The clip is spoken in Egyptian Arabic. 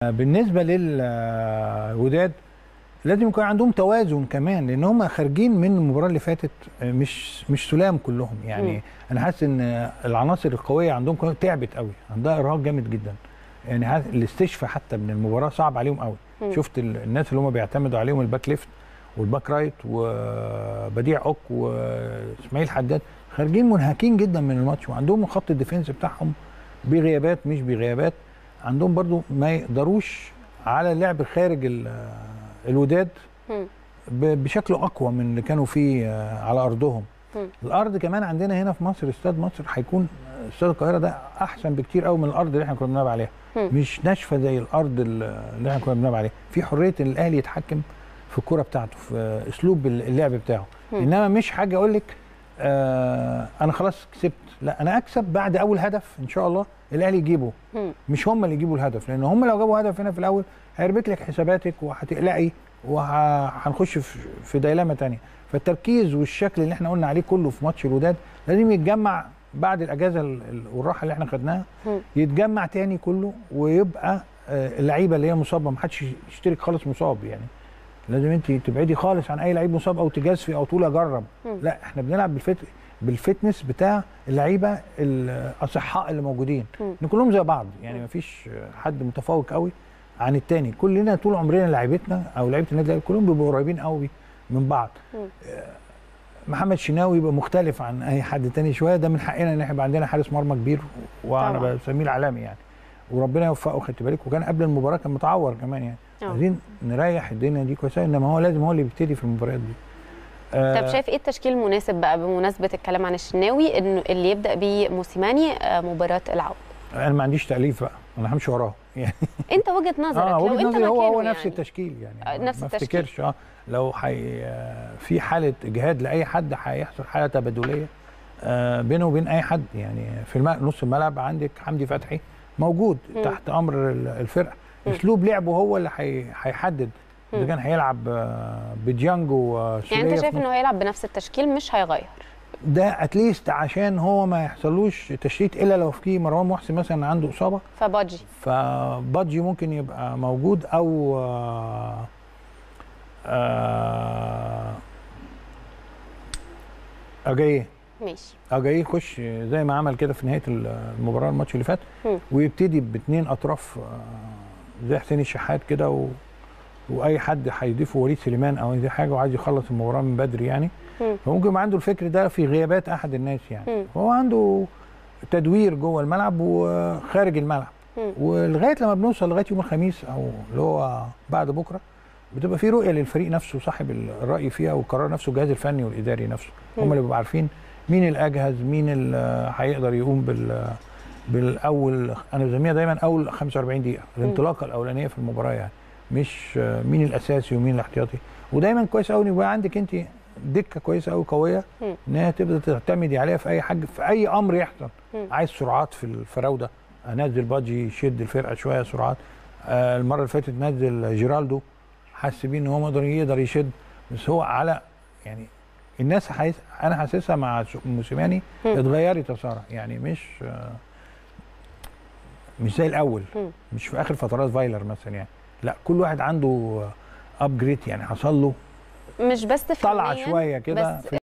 بالنسبه للوداد لازم يكون عندهم توازن كمان لان هم خارجين من المباراه اللي فاتت مش مش سلام كلهم يعني مم. انا حاسس ان العناصر القويه عندهم كلها تعبت قوي عندها ارهاق جامد جدا يعني حاسس الاستشفاء حتى من المباراه صعب عليهم قوي مم. شفت ال- الناس اللي هم بيعتمدوا عليهم الباك ليفت والباك رايت وبديع اوك واسماعيل حداد خارجين منهكين جدا من الماتش وعندهم خط الديفنس بتاعهم بغيابات مش بغيابات عندهم برضو ما يقدروش على اللعب خارج ال- الوداد مم. ب- بشكل اقوى من اللي كانوا فيه آه، على ارضهم مم. الارض كمان عندنا هنا في مصر استاد مصر هيكون استاد القاهره ده احسن بكتير قوي من الارض اللي احنا كنا بنلعب عليها مم. مش ناشفه زي الارض ال- اللي احنا كنا بنلعب عليها في حريه ان الاهلي يتحكم في الكره بتاعته في اسلوب اللعب بتاعه مم. انما مش حاجه اقول لك آه انا خلاص كسبت لا انا اكسب بعد اول هدف ان شاء الله الاهلي يجيبه مم. مش هم اللي يجيبوا الهدف لان هم لو جابوا هدف هنا في الاول هيربك لك حساباتك وهتقلقي وهنخش في في ديلما تانية فالتركيز والشكل اللي احنا قلنا عليه كله في ماتش الوداد لازم يتجمع بعد الاجازه ال- ال- والراحه اللي احنا خدناها مم. يتجمع تاني كله ويبقى آه، اللعيبه اللي هي مصابه ما حدش يشترك خالص مصاب يعني لازم انت تبعدي خالص عن اي لعيب مصاب او تجازفي او تقول اجرب مم. لا احنا بنلعب بالفت بالفتنس بتاع اللعيبه الاصحاء اللي موجودين مم. ان كلهم زي بعض يعني مم. ما فيش حد متفوق قوي عن التاني كلنا طول عمرنا لعيبتنا او لعيبه النادي الأهلي كلهم بيبقوا قريبين قوي من بعض مم. آه، محمد شناوي يبقى مختلف عن اي حد تاني شويه ده من حقنا ان احنا يبقى عندنا حارس مرمى كبير وانا طبعاً. بسميه العالمي يعني وربنا يوفقه خدت بالك وكان قبل المباراه كان متعور كمان يعني آه. عايزين نريح الدنيا دي كويسه انما هو لازم هو اللي بيبتدي في المباريات دي آه، طب شايف ايه التشكيل المناسب بقى بمناسبه الكلام عن الشناوي انه اللي يبدا بيه موسيماني آه، مباراه العوده انا ما عنديش تاليف بقى انا همشي وراه يعني انت وجهه نظرك اه لو وجهه انت نظري هو هو مكانه نفس يعني. التشكيل يعني آه، نفس ما التشكيل. افتكرش اه لو حي آه، في حاله اجهاد لاي حد هيحصل حاله تبادليه آه، بينه وبين اي حد يعني في الم... نص الملعب عندك حمدي فتحي موجود مم. تحت امر ال- الفرقه مم. اسلوب لعبه هو اللي هي- هيحدد اذا مم. كان هيلعب آه، بديانجو وسوليه يعني انت في شايف نص- انه هيلعب بنفس التشكيل مش هيغير ده اتليست عشان هو ما يحصلوش تشتيت الا لو في مروان محسن مثلا عنده اصابه فبادجي فبادجي ممكن يبقى موجود او آه آه اجاييه ماشي اجاييه يخش زي ما عمل كده في نهايه المباراه الماتش اللي فات مم. ويبتدي باثنين اطراف آه زي حسين الشحات كده و واي حد هيضيفه وليد سليمان او اي حاجه وعايز يخلص المباراه من بدري يعني مم. فممكن يبقى عنده الفكر ده في غيابات احد الناس يعني مم. هو عنده تدوير جوه الملعب وخارج الملعب مم. ولغايه لما بنوصل لغايه يوم الخميس او اللي هو بعد بكره بتبقى في رؤيه للفريق نفسه صاحب الراي فيها والقرار نفسه الجهاز الفني والاداري نفسه هم مم. اللي بيبقوا عارفين مين الاجهز مين اللي هيقدر يقوم بال بالاول انا بسميها دايما اول 45 دقيقه الانطلاقه الاولانيه في المباراه يعني مش آه، مين الاساسي ومين الاحتياطي ودايما كويس قوي ان يبقى عندك انت دكه كويسه قوي قويه مم. ان هي تبدا تعتمدي عليها في اي حاجه في اي امر يحصل مم. عايز سرعات في الفراوده انزل بادجي يشد الفرقه شويه سرعات آه المره اللي فاتت نزل جيرالدو حس بيه ان هو يقدر يقدر يشد بس هو على يعني الناس حيث انا حاسسها مع س- موسيماني مم. اتغيرت يا ساره يعني مش آه مش زي الاول مم. مش في اخر فترات فايلر مثلا يعني لا كل واحد عنده ابجريد يعني حصل له مش بس طلعه فنياً، شويه كده بس في